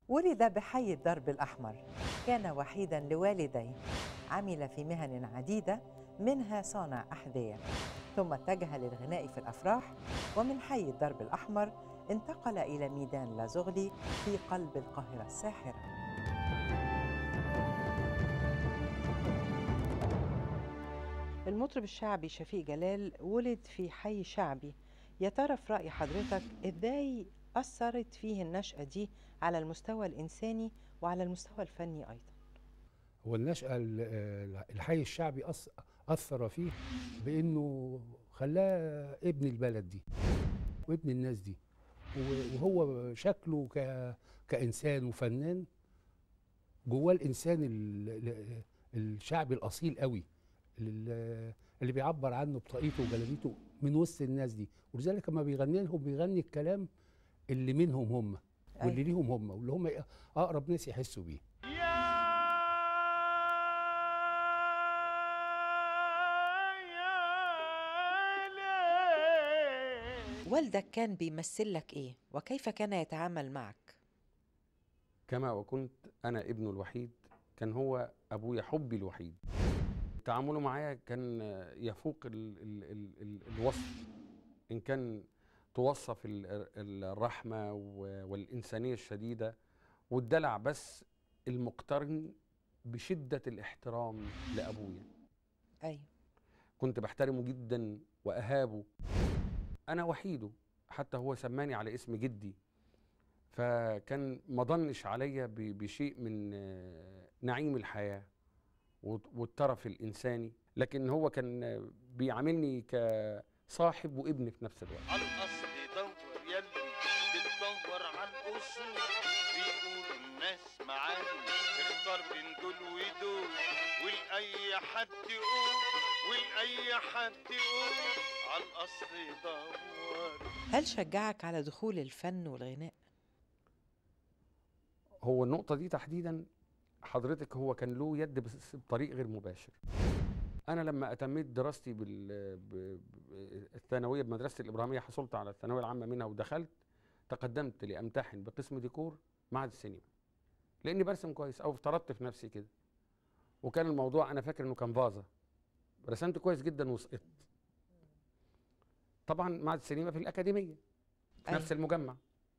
ولد بحي الدرب الأحمر كان وحيدا لوالديه عمل في مهن عديدة منها صانع أحذية ثم اتجه للغناء في الأفراح ومن حي الدرب الأحمر انتقل إلى ميدان لازغلي في قلب القاهرة الساحرة المطرب الشعبي شفيق جلال ولد في حي شعبي يا ترى في رأي حضرتك ازاي أثرت فيه النشأة دي على المستوى الإنساني وعلى المستوى الفني أيضا هو النشأة ال- ال- الحي الشعبي أث- أثر فيه بإنه خلاه ابن البلد دي وابن الناس دي و- وهو شكله ك... كإنسان وفنان جواه الإنسان ال... ال- الشعبي الأصيل قوي ال- اللي بيعبر عنه بطاقيته وجلابيته من وسط الناس دي ولذلك لما بيغني لهم بيغني الكلام اللي منهم هم واللي أيوة. ليهم هم واللي هم أقرب ناس يحسوا بيه والدك كان بيمثل لك إيه وكيف كان يتعامل معك كما وكنت أنا ابنه الوحيد كان هو أبويا حبي الوحيد تعامله معايا كان يفوق ال ال ال ال الوصف إن كان توصف ال- ال- الرحمة و- والإنسانية الشديدة والدلع بس المقترن بشدة الاحترام لأبويا أيوة كنت بحترمه جدا وأهابه أنا وحيده حتى هو سماني على اسم جدي فكان ما ضنش عليا ب- بشيء من آه، نعيم الحياة والت- والترف الإنساني لكن هو كان آه، بيعاملني كصاحب وابن في نفس الوقت على الاصل دور يلي بتدور على الاصول بيقولوا الناس معاهم اختار بين دول ودول ولاي حد يقول ولاي حد يقول على الاصل دور هل شجعك على دخول الفن والغناء هو النقطة دي تحديدا حضرتك هو كان له يد بس بطريق غير مباشر أنا لما أتميت دراستي بال ب- ب- الثانوية بمدرسة الإبراهيمية حصلت على الثانوية العامة منها ودخلت تقدمت لأمتحن بقسم ديكور معهد السينما لأني برسم كويس أو افترضت في نفسي كده وكان الموضوع أنا فاكر إنه كان فازة رسمت كويس جدا وسقطت طبعا معهد السينما في الأكاديمية في أيوة. نفس المجمع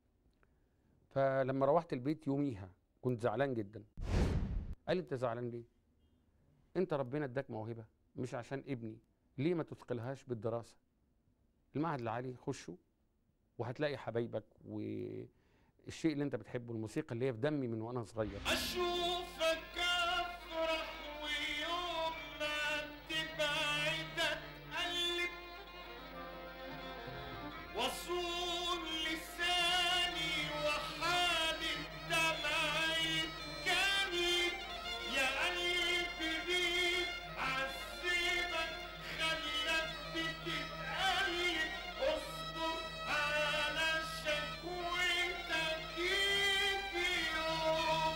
فلما روحت البيت يوميها كنت زعلان جدا قال لي انت زعلان ليه انت ربنا اداك موهبه مش عشان ابني ليه ما تثقلهاش بالدراسه المعهد العالي خشه وهتلاقي حبايبك والشيء اللي انت بتحبه الموسيقى اللي هي في دمي من وانا صغير اشوفك افرح ويوم ما تبعد اتقلب واصون لساني وحالي الدمع يتكلم يا قلبي ليه عذبك خلك بتتقلب اصبر على شكوتك يجي يوم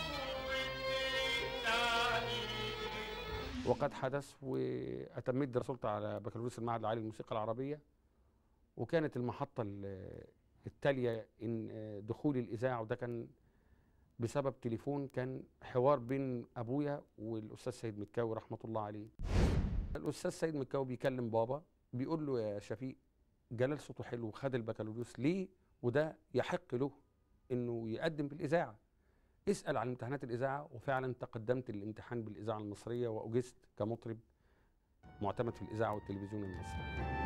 وتتعلم وقد حدث واتميت دراسته على بكالوريوس المعهد العالي للموسيقى العربيه وكانت المحطه ال- التاليه ان دخولي الاذاعه وده كان بسبب تليفون كان حوار بين ابويا والاستاذ سيد مكاوي رحمه الله عليه الاستاذ سيد مكاوي بيكلم بابا بيقول له يا شفيق جلال صوته حلو وخد البكالوريوس ليه وده يحق له انه يقدم بالاذاعه اسال عن امتحانات الاذاعه وفعلا تقدمت للامتحان بالاذاعه المصريه واجزت كمطرب معتمد في الاذاعه والتلفزيون المصري